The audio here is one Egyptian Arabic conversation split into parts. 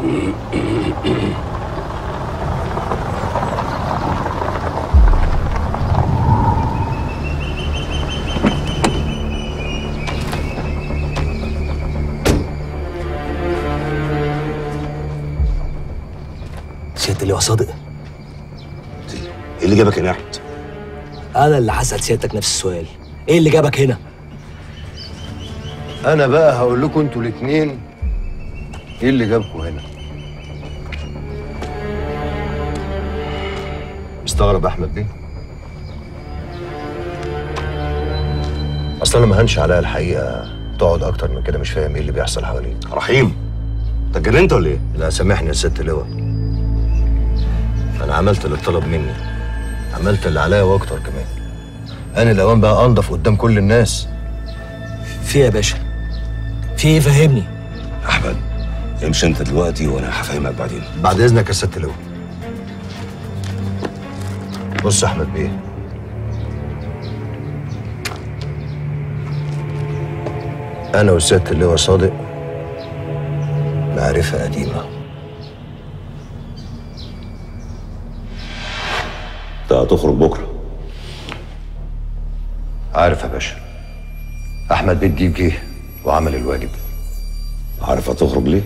سيادة اللواء صادق ايه اللي جابك هنا يا احمد؟ انا اللي هسأل سيادتك نفس السؤال ايه اللي جابك هنا انا بقى هقول لكم انتوا الاتنين ايه اللي جابكم هنا مستغرب احمد بيه اصل انا ما هنش عليا الحقيقه تقعد اكتر من كده مش فاهم ايه اللي بيحصل حواليك رحيم انت اتجننت ولا ايه؟ لا سامحني يا ست لواء انا عملت اللي اتطلب مني عملت اللي عليا واكتر كمان انا الاوان بقى انضف قدام كل الناس في إيه يا باشا في ايه فهمني احمد امشي انت دلوقتي وانا هفهمك بعدين بعد اذنك يا ست لواء بص يا احمد بيه انا والست اللواء صادق معرفه قديمه انت هتخرج بكره عارف يا باشا احمد بيه الديب جه وعمل الواجب عارف هتخرج ليه؟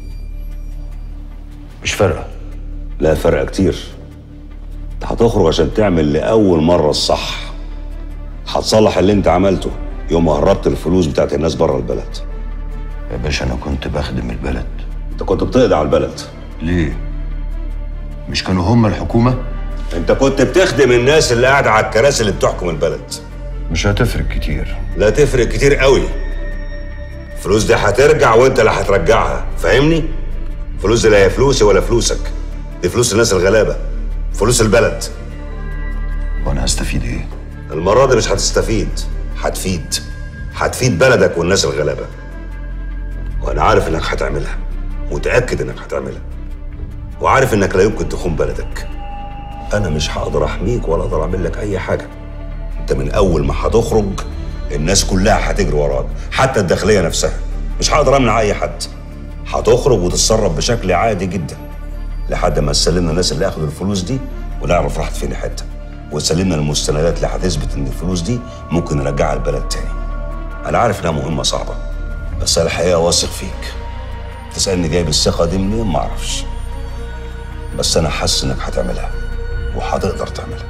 مش فارقه لا فرق كتير انت هتخرج عشان تعمل لأول مرة الصح هتصلح اللي انت عملته يوم ما هربت الفلوس بتاعت الناس بره البلد يا باشا انا كنت بخدم البلد انت كنت بتقضي على البلد ليه مش كانوا هم الحكومه انت كنت بتخدم الناس اللي قاعدة على الكراسي اللي بتحكم البلد مش هتفرق كتير لا تفرق كتير قوي الفلوس دي هترجع وانت اللي هترجعها فاهمني الفلوس دي لا هي فلوسي ولا فلوسك دي فلوس الناس الغلابه فلوس البلد وانا هستفيد ايه المره دي مش هتستفيد هتفيد هتفيد بلدك والناس الغلابه وانا عارف انك هتعملها متاكد انك هتعملها وعارف انك لا يمكن تخون بلدك انا مش هقدر احميك ولا اقدر اعمل لك اي حاجه انت من اول ما هتخرج الناس كلها هتجري وراك حتى الداخليه نفسها مش هقدر امنع اي حد هتخرج وتتصرف بشكل عادي جدا لحد ما تسلمنا الناس اللي اخدوا الفلوس دي ونعرف راحت فين حته وتسلمنا المستندات اللي هتثبت ان الفلوس دي ممكن نرجعها البلد تاني انا عارف انها مهمه صعبه بس انا الحقيقه واثق فيك تسالني جايب الثقه دي منين ما اعرفش بس انا حاسس انك هتعملها وهتقدر تعملها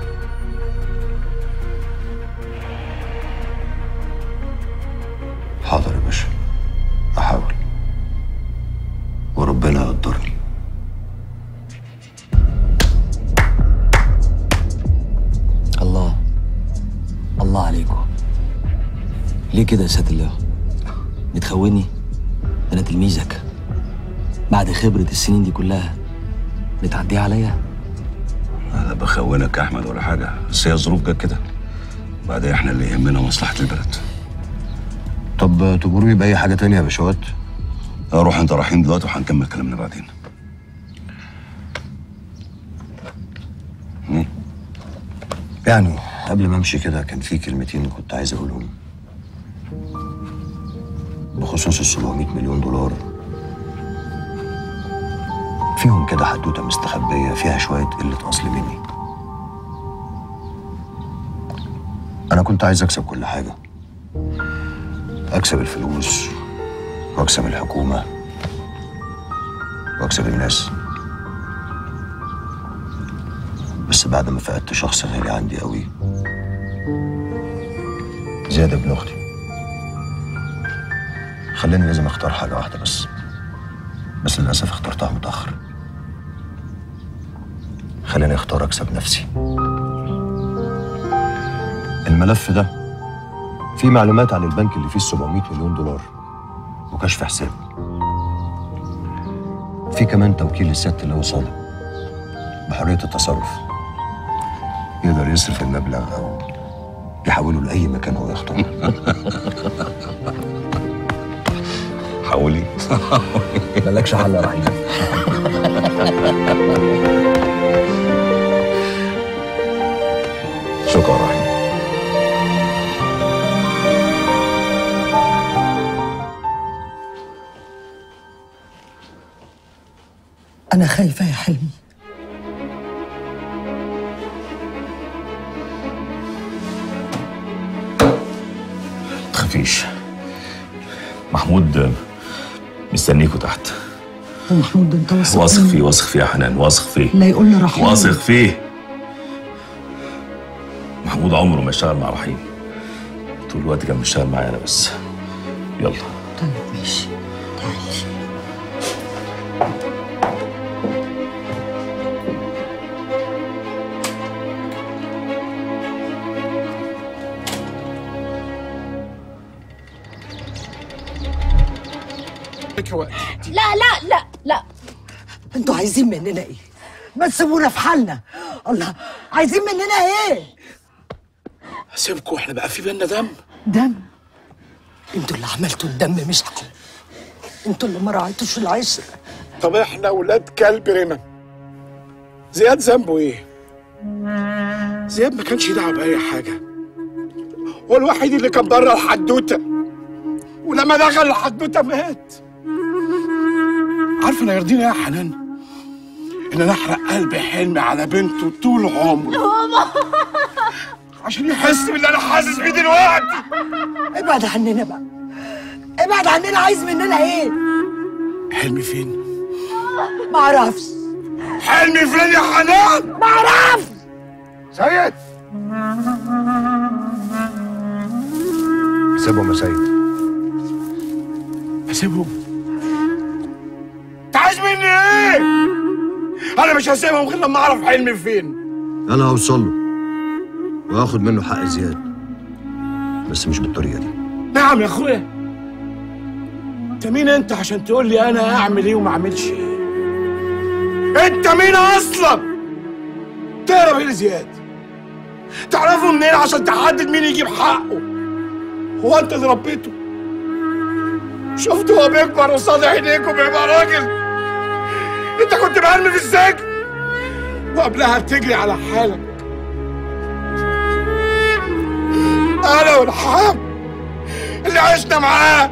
حاضر يا باشا احاول وربنا يقدرني الله الله عليكم ليه كده يا سيادة اللواء بتخوني ده انا تلميذك بعد خبرة السنين دي كلها بتعديها عليا انا بخونك يا احمد ولا حاجه بس هي الظروف جت كده بعدين احنا اللي يهمنا مصلحه البلد طب تجروني باي حاجه تانية يا باشوات روح انت رايحين دلوقتي وهنكمل كلامنا بعدين مم. يعني قبل ما امشي كده كان في كلمتين كنت عايز اقولهم بخصوص ال 700 مليون دولار فيهم كده حدوته مستخبيه فيها شويه قله اصل مني انا كنت عايز اكسب كل حاجه اكسب الفلوس واكسب الحكومه واكسب الناس بس بعد ما فقدت شخص غالي عندي قوي زياد ابن اختي خلاني لازم اختار حاجه واحده بس بس للاسف اخترتها متاخر خلاني اختار اكسب نفسي الملف ده فيه معلومات عن البنك اللي فيه 700 مليون دولار وكشف حساب في كمان توكيل للست اللي هو صادق بحريه التصرف يقدر يصرف المبلغ او يحوله لاي مكان هو يختاره حولي مالكش حل يا رحيم شكرا رحيم أنا خايفة يا حلمي تخافيش محمود مستنيكوا تحت ومحمود أنت واثق واثق مني؟ فيه واثق فيه يا حنان واثق فيه لا يقول لي رحيم واثق فيه محمود عمره ما اشتغل مع رحيم طول الوقت كان بيشتغل معايا انا بس يلا طيب ماشي تعالي لا لا لا لا انتوا عايزين مننا ايه؟ ما تسيبونا في حالنا الله عايزين مننا ايه؟ سيبكوا احنا بقى في بينا دم دم انتوا اللي عملتوا الدم مش احنا انتوا اللي ما راعيتوش العشرة طب احنا ولاد كلب رمم زياد ذنبه ايه؟ زياد ما كانش دعوه بأي حاجة هو الوحيد اللي كان بره الحدوتة ولما دخل الحدوتة مات عارف انا يرضيني إيه يا حنان ان انا احرق قلب حلمي على بنته طول عمره عشان يحس باللي انا حاسس بيه دلوقتي ابعد عننا بقى ابعد عننا عايز مننا ايه؟ حلمي فين؟ ما اعرفش حلمي فين يا حنان؟ ما اعرفش سيد سيبهم يا سيد هسيبهم انت عايز مني ايه؟ انا مش هسيبهم غير لما اعرف حلمي فين انا هوصل له وهاخد منه حق زياد بس مش بالطريقه دي نعم يا اخويا انت مين انت عشان تقول لي انا اعمل ايه وما اعملش ايه انت مين اصلا تهرب ايه لزياد تعرفه منين عشان تحدد مين يجيب حقه هو انت اللي ربيته شفته هو بيكبر قصاد عينيك وبيبقى راجل انت كنت مرمي في السجن وقبلها بتجري على حالك انا والحام اللي عشنا معاه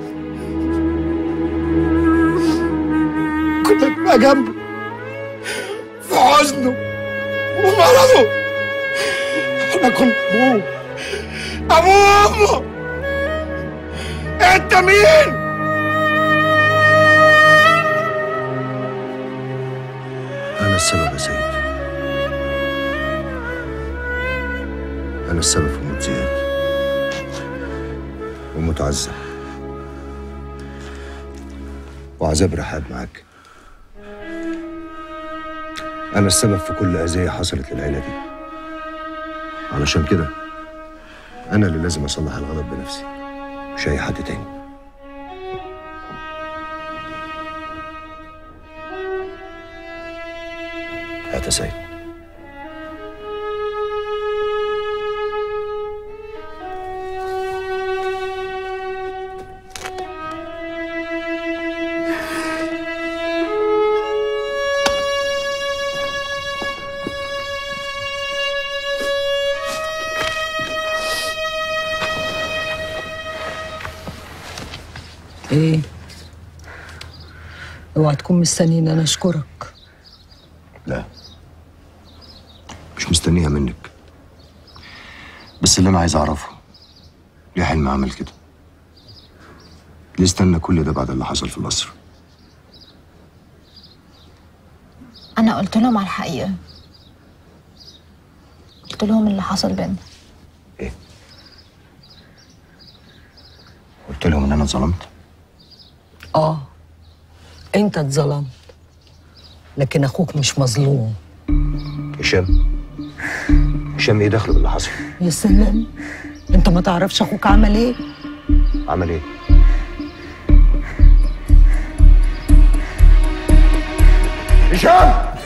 كنا بنبقى جنبه في حزنه ومرضه احنا كنا ابوه ابوه وامه انت مين؟ انا السبب يا سيد انا السبب في موت زياد وموت عزة وعذاب رحاب معاك انا السبب في كل اذية حصلت للعيلة دي علشان كده انا اللي لازم اصلح الغلط بنفسي مش اي حد تاني هات يا سيد ايه اوعى تكون مستنيني انا اشكرك لا مش مستنيها منك بس اللي انا عايز اعرفه ليه حلمي عمل كده ليه استنى كل ده بعد اللي حصل في القصر انا قلت لهم على الحقيقه قلت لهم اللي حصل بينا قلت لهم ان انا اتظلمت اه انت اتظلمت لكن اخوك مش مظلوم هشام هشام ايه دخله باللي حصل يا سلام انت ما تعرفش اخوك عمل ايه عمل ايه هشام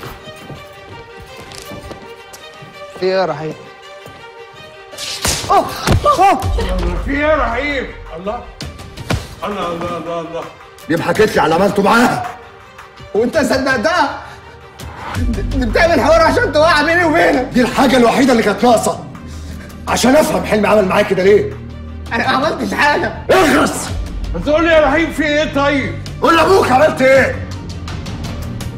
في ايه يا رحيم؟ في ايه يا رحيم؟ الله الله الله الله الله دي حكيت لي على اللي عملته معاها وانت صدقتها دي بتعمل حوار عشان توقع بيني وبينك دي الحاجة الوحيدة اللي كانت ناقصة عشان افهم حلمي عمل معاك كده ليه انا ما عملتش حاجة اخرس ما تقول لي يا رحيم في ايه طيب؟ قول لابوك عملت ايه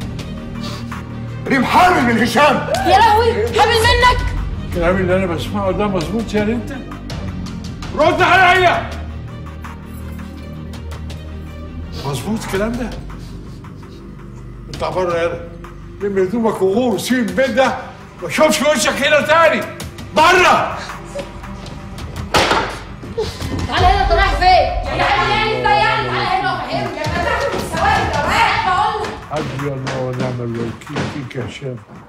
ريم حامل من هشام يا لهوي حامل منك الكلام اللي انا بسمعه ده مظبوط يا انت رد عليا مظبوط الكلام ده اطلع بره يلا لم هدومك وغور وسيب البيت ده ما اشوفش وشك هنا تاني بره تعالى هنا انت رايح فين؟ يا حبيبي انت يعني تعالى هنا وفهمني يا فتحت السواد ده رايح بقول لك حسبي الله ونعم الوكيل فيك يا هشام